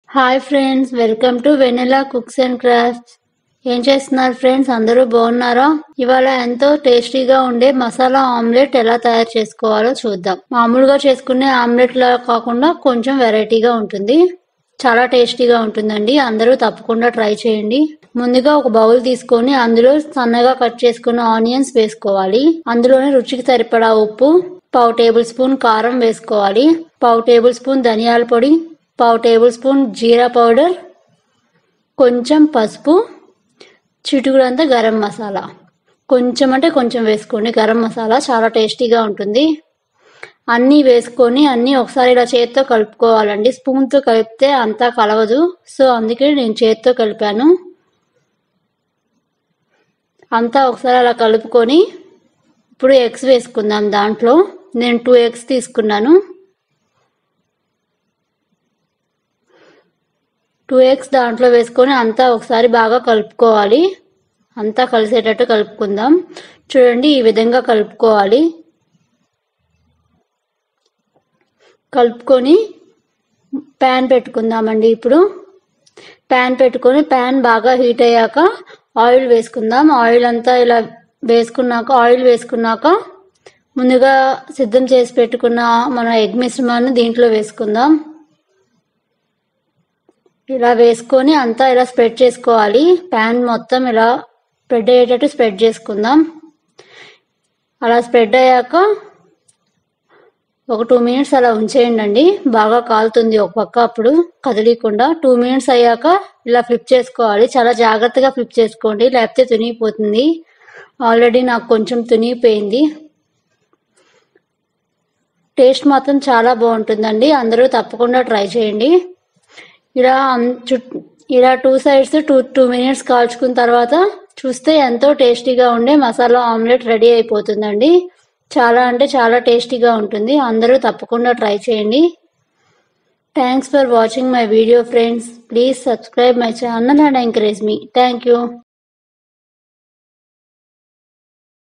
hi friends welcome to vanilla cooks and crafts ఏం చేస్తున్నారు friends అందరూ బాగున్నారా ఇవాళ ఎంతో టేస్టీగా ఉండే మసాలా ఆమ్లెట్ ఎలా తయారు చేసుకోవాలో చూద్దాం మామూలుగా చేసుకునే ఆమ్లెట్ లా కాకుండా కొంచెం వెరైటీగా ఉంటుంది చాలా టేస్టీగా ఉంటుందండి అందరూ తప్పకుండా ట్రై చేయండి ముందుగా ఒక బౌల్ తీసుకొని అందులో సన్నగా కట్ చేసుకున్న ఆనియన్స్ వేసుకోవాలి అందులోనే రుచికి సరిపడా ఉప్పు పావు టేబుల్ స్పూన్ కారం వేసుకోవాలి పావు టేబుల్ స్పూన్ ధనియాల పొడి పావు టేబుల్ స్పూన్ జీరా పౌడర్ కొంచెం పసుపు చిటుకుడంతా గరం మసాలా కొంచెం అంటే కొంచెం వేసుకోండి గరం మసాలా చాలా టేస్టీగా ఉంటుంది అన్నీ వేసుకొని అన్నీ ఒకసారి ఇలా చేత్తో కలుపుకోవాలండి స్పూన్తో కలిపితే అంతా కలవదు సో అందుకే నేను చేత్తో కలిపాను అంతా ఒకసారి అలా కలుపుకొని ఇప్పుడు ఎగ్స్ వేసుకుందాం దాంట్లో నేను టూ ఎగ్స్ తీసుకున్నాను టూ ఎగ్స్ దాంట్లో వేసుకొని అంతా ఒకసారి బాగా కలుపుకోవాలి అంతా కలిసేటట్టు కలుపుకుందాం చూడండి ఈ విధంగా కలుపుకోవాలి కలుపుకొని ప్యాన్ పెట్టుకుందామండి ఇప్పుడు ప్యాన్ పెట్టుకొని ప్యాన్ బాగా హీట్ అయ్యాక ఆయిల్ వేసుకుందాం ఆయిల్ అంతా ఇలా వేసుకున్నాక ఆయిల్ వేసుకున్నాక ముందుగా సిద్ధం చేసి పెట్టుకున్న మన ఎగ్ మిశ్రమాన్ని దీంట్లో వేసుకుందాం ఇలా వేసుకొని అంతా ఇలా స్ప్రెడ్ చేసుకోవాలి ప్యాన్ మొత్తం ఇలా స్ప్రెడ్ అయ్యేటట్టు స్ప్రెడ్ చేసుకుందాం అలా స్ప్రెడ్ అయ్యాక ఒక టూ మినిట్స్ అలా ఉంచేయండి అండి బాగా కాలుతుంది ఒక పక్క అప్పుడు కదిలీకుండా టూ మినిట్స్ అయ్యాక ఇలా ఫ్లిప్ చేసుకోవాలి చాలా జాగ్రత్తగా ఫ్లిప్ చేసుకోండి లేకపోతే తునిగిపోతుంది ఆల్రెడీ నాకు కొంచెం తునిగిపోయింది టేస్ట్ మాత్రం చాలా బాగుంటుందండి అందరూ తప్పకుండా ట్రై చేయండి ఇలా ఇలా two sides two two minutes కాల్చుకున్న తర్వాత చూస్తే ఎంతో టేస్టీగా ఉండే మసాలా ఆమ్లెట్ రెడీ అయిపోతుందండి చాలా అంటే చాలా టేస్టీగా ఉంటుంది అందరూ తప్పకుండా ట్రై చేయండి thanks for watching my video friends please subscribe my channel and encourage మీ థ్యాంక్ యూ